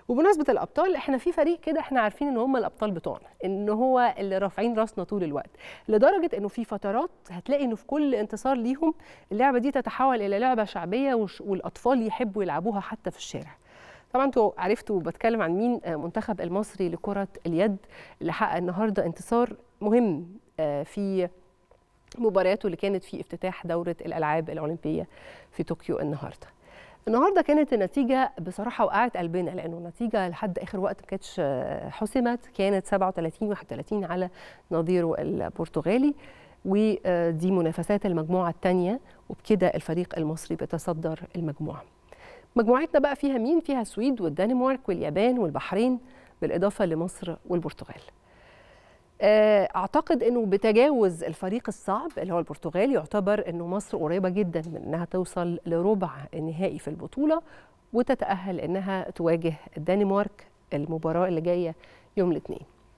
وبمناسبه الابطال احنا في فريق كده احنا عارفين ان هم الابطال بتوعنا ان هو اللي رافعين راسنا طول الوقت لدرجه انه في فترات هتلاقي انه في كل انتصار ليهم اللعبه دي تتحول الى لعبه شعبيه وش- والاطفال يحبوا يلعبوها حتى في الشارع طبعا انتوا عرفتوا بتكلم عن مين آه، منتخب المصري لكره اليد اللي حقق النهارده انتصار مهم آه، في مبارياته اللي كانت في افتتاح دوره الالعاب الاولمبيه في طوكيو النهارده النهارده كانت النتيجه بصراحه وقعت قلبنا لانه النتيجه لحد اخر وقت ما كانتش آه، حسمت كانت 37 31 على نظيره البرتغالي ودي منافسات المجموعه الثانيه وبكده الفريق المصري بيتصدر المجموعه مجموعتنا بقى فيها مين فيها السويد والدنمارك واليابان والبحرين بالاضافه لمصر والبرتغال آه، اعتقد انه بتجاوز الفريق الصعب اللي هو البرتغال يعتبر انه مصر قريبه جدا من انها توصل لربع النهائي في البطوله وتتاهل انها تواجه الدنمارك المباراه اللي جايه يوم الاثنين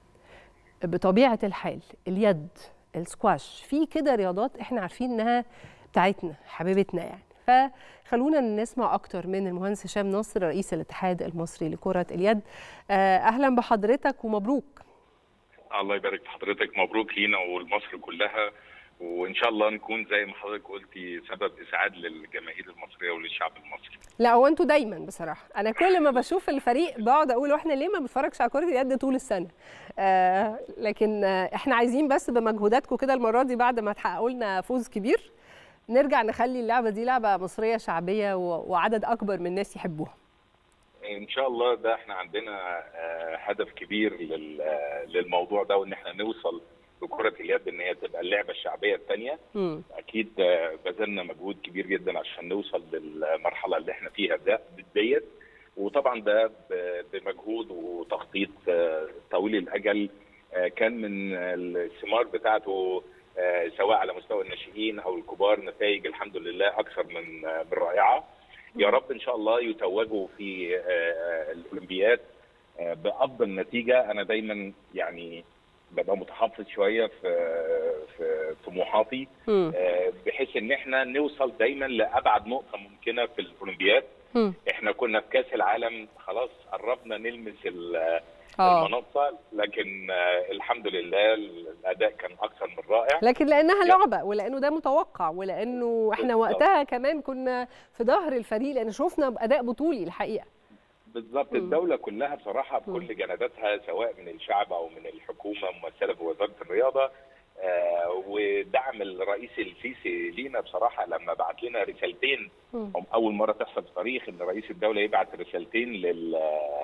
بطبيعه الحال اليد السكواش في كده رياضات احنا عارفين انها بتاعتنا حبيبتنا يعني فخلونا نسمع اكتر من المهندس هشام نصر رئيس الاتحاد المصري لكره اليد آه، اهلا بحضرتك ومبروك الله يبارك في حضرتك مبروك لينا ولمصر كلها وان شاء الله نكون زي ما حضرتك قلتي سبب اسعاد للجماهير المصريه وللشعب المصري لا هو انتوا دايما بصراحه انا كل ما بشوف الفريق بقعد اقول واحنا ليه ما بنتفرجش على كره اليد طول السنه آه لكن آه احنا عايزين بس بمجهوداتكم كده المره دي بعد ما تحققوا لنا فوز كبير نرجع نخلي اللعبه دي لعبه مصريه شعبيه و- وعدد اكبر من الناس يحبوها ان شاء الله ده احنا عندنا آه، هدف كبير لل- آه، للموضوع ده وان احنا نوصل بكره اليد ان هي تبقى اللعبه الشعبيه الثانيه مم. اكيد آه، بذلنا مجهود كبير جدا عشان نوصل للمرحله اللي احنا فيها ده ديت وطبعا ده ب- بمجهود وتخطيط آه، طويل الاجل آه، كان من الثمار بتاعته آه، سواء على مستوى الناشئين او الكبار نتائج الحمد لله اكثر من آه، من رائعه يا رب ان شاء الله يتوجوا في آه، الاولمبياد آه، بافضل نتيجه انا دايما يعني ببقى متحفظ شويه في في طموحاتي مم. آه، بحيث ان احنا نوصل دايما لابعد نقطه ممكنه في الاولمبياد مم. احنا كنا في كاس العالم خلاص قربنا نلمس ال- اه المنصه لكن آه، الحمد لله الاداء كان اكثر من رائع لكن لانها يا. لعبه ولانه ده متوقع ولانه احنا بالظبط. وقتها كمان كنا في ظهر الفريق لان شفنا اداء بطولي الحقيقه بالظبط مم. الدولة كلها بصراحة بكل جنباتها سواء من الشعب أو من الحكومة ممثلة بوزارة الرياضة آه ودعم الرئيس السيسي لينا بصراحة لما بعت لنا رسالتين مم. هم أول مرة تحصل في التاريخ إن رئيس الدولة يبعت رسالتين لل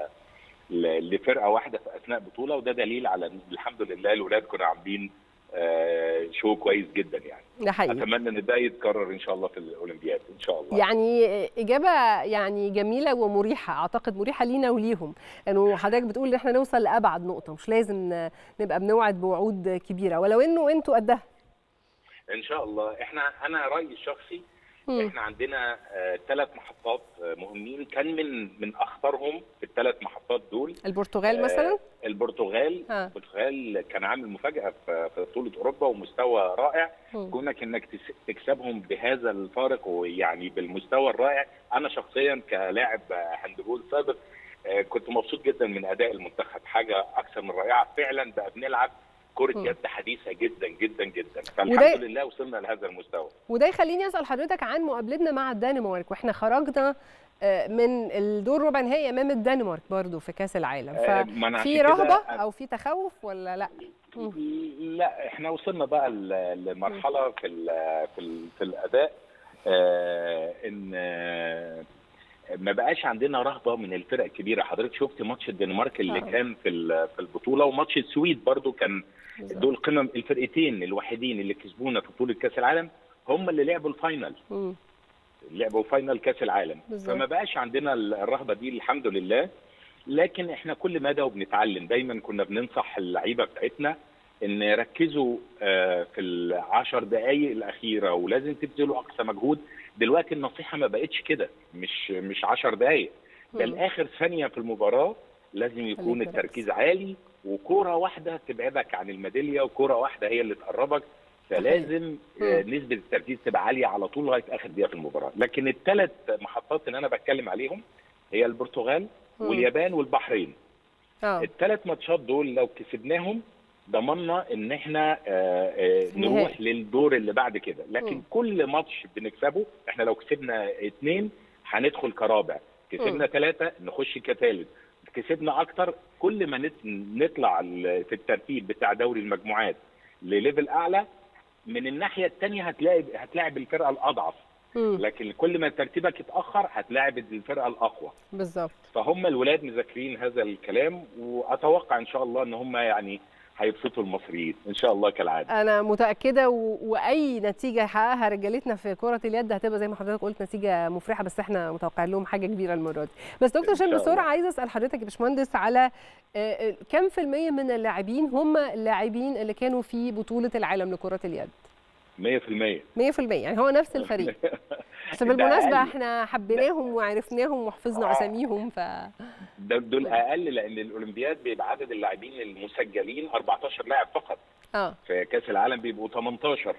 ل- لفرقة واحدة في أثناء بطولة وده دليل على إن الحمد لله الولاد كانوا عاملين آه شو كويس جدا يعني ده حقيقي أتمنى إن ده يتكرر إن شاء الله في الأولمبياد إن شاء الله يعني إجابة يعني جميلة ومريحة أعتقد مريحة لينا وليهم لأنه حضرتك بتقول إن إحنا نوصل لأبعد نقطة مش لازم ن- نبقى بنوعد بوعود كبيرة ولو إنه أنتوا قدها ان شاء الله احنا انا رايي الشخصي مم. احنا عندنا ثلاث محطات آه، مهمين كان من من اخطرهم في الثلاث محطات دول البرتغال مثلا آه، البرتغال آه. البرتغال كان عامل مفاجاه في في بطوله اوروبا ومستوى رائع مم. كونك انك تس- تكسبهم بهذا الفارق ويعني بالمستوى الرائع انا شخصيا كلاعب آه، هاندبول سابق آه، كنت مبسوط جدا من اداء المنتخب حاجه اكثر من رائعه فعلا بقى بنلعب كرة مم. يد حديثة جدا جدا جدا وده- فالحمد لله وصلنا لهذا المستوى وده يخليني أسأل حضرتك عن مقابلتنا مع الدنمارك وإحنا خرجنا آه، من الدور ربع نهائي أمام الدنمارك برضو في كأس العالم آه، ما أنا ففي عشان كده رهبة أنا- أو في تخوف ولا لأ؟ مم. لا احنا وصلنا بقى ل- لمرحله في ال في ال في الاداء آه ان آه ما بقاش عندنا رهبه من الفرق الكبيره حضرتك شفت ماتش الدنمارك اللي آه. كان في ال- في البطوله وماتش السويد برضو كان بالظبط. دول قمم الفرقتين الوحيدين اللي كسبونا في بطوله كاس العالم هم اللي لعبوا الفاينل مم. لعبوا فاينل كاس العالم بالظبط. فما بقاش عندنا الرهبه دي الحمد لله لكن احنا كل مدى وبنتعلم دايما كنا بننصح اللعيبه بتاعتنا ان ركزوا آه، في العشر دقائق الاخيره ولازم تبذلوا اقصى مجهود دلوقتي النصيحه ما بقتش كده مش مش 10 دقائق ده مم. الاخر ثانيه في المباراه لازم يكون خليك التركيز عالي وكوره واحده تبعدك عن الميداليه وكوره واحده هي اللي تقربك فلازم آه، مم. نسبه التركيز تبقى عاليه على طول لغايه اخر دقيقه في المباراه لكن الثلاث محطات اللي انا بتكلم عليهم هي البرتغال واليابان والبحرين اه الثلاث ماتشات دول لو كسبناهم ضمننا ان احنا آه، آه، النهائي. نروح للدور اللي بعد كده لكن مم. كل ماتش بنكسبه احنا لو كسبنا اثنين هندخل كرابع كسبنا ثلاثه نخش كثالث كسبنا اكتر كل ما نت- نطلع ال- في الترتيب بتاع دوري المجموعات لليفل اعلى من الناحيه الثانيه هتلاقي هتلاعب الفرقه الاضعف مم. لكن كل ما ترتيبك يتاخر هتلاعب الفرقه الاقوى بالظبط فهم الولاد مذاكرين هذا الكلام واتوقع ان شاء الله ان هم يعني هيبسطوا المصريين ان شاء الله كالعاده انا متاكده و... واي نتيجه يحققها رجالتنا في كره اليد هتبقى زي ما حضرتك قلت نتيجه مفرحه بس احنا متوقعين لهم حاجه كبيره المره دي بس دكتور إن هشام شاء بسرعه الله. عايزه اسال حضرتك يا باشمهندس على آه، آه، كم في الميه من اللاعبين هم اللاعبين اللي كانوا في بطوله العالم لكره اليد 100% 100% يعني هو نفس الفريق بس ده بالمناسبه أقل. احنا حبيناهم وعرفناهم وحفظنا آه. اساميهم ف دول دول اقل لان الاولمبياد بيبقى عدد اللاعبين المسجلين 14 لاعب فقط اه في كاس العالم بيبقوا 18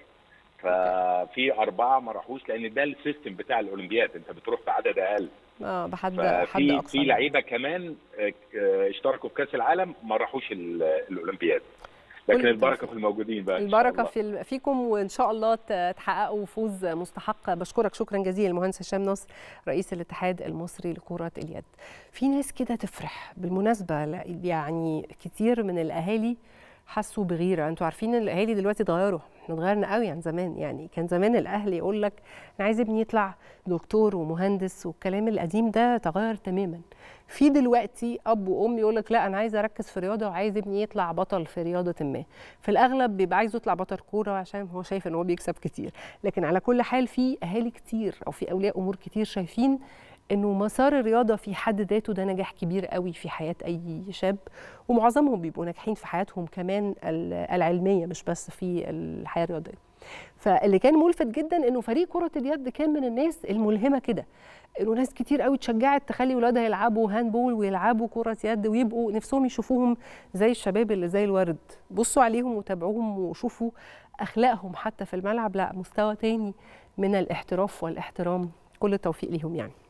ففي اربعه ما راحوش لان ده السيستم بتاع الاولمبياد انت بتروح في عدد اقل اه بحد حد ففي اقصى في لعيبه كمان آه، آه، اشتركوا في كاس العالم ما راحوش ال- الاولمبياد كل لكن البركه التوفيق. في الموجودين بقى إن شاء البركه الله. في ال- فيكم وان شاء الله ت- تحققوا فوز مستحق بشكرك شكرا جزيلا المهندس هشام نصر رئيس الاتحاد المصري لكره اليد في ناس كده تفرح بالمناسبه لا- يعني كتير من الاهالي حسوا بغيره انتوا عارفين ان الاهالي دلوقتي اتغيروا احنا اتغيرنا قوي عن زمان يعني كان زمان الاهل يقول لك انا عايز ابني يطلع دكتور ومهندس والكلام القديم ده تغير تماما في دلوقتي اب وام يقول لك لا انا عايز اركز في رياضه وعايز ابني يطلع بطل في رياضه ما في الاغلب بيبقى عايز يطلع بطل كوره عشان هو شايف ان هو بيكسب كتير لكن على كل حال في اهالي كتير او في اولياء امور كتير شايفين انه مسار الرياضه في حد ذاته ده نجاح كبير قوي في حياه اي شاب ومعظمهم بيبقوا ناجحين في حياتهم كمان ال- العلميه مش بس في الحياه الرياضيه فاللي كان ملفت جدا انه فريق كره اليد كان من الناس الملهمه كده انه ناس كتير قوي اتشجعت تخلي ولادها يلعبوا هاندبول ويلعبوا كره يد ويبقوا نفسهم يشوفوهم زي الشباب اللي زي الورد بصوا عليهم وتابعوهم وشوفوا اخلاقهم حتى في الملعب لا مستوى تاني من الاحتراف والاحترام كل التوفيق ليهم يعني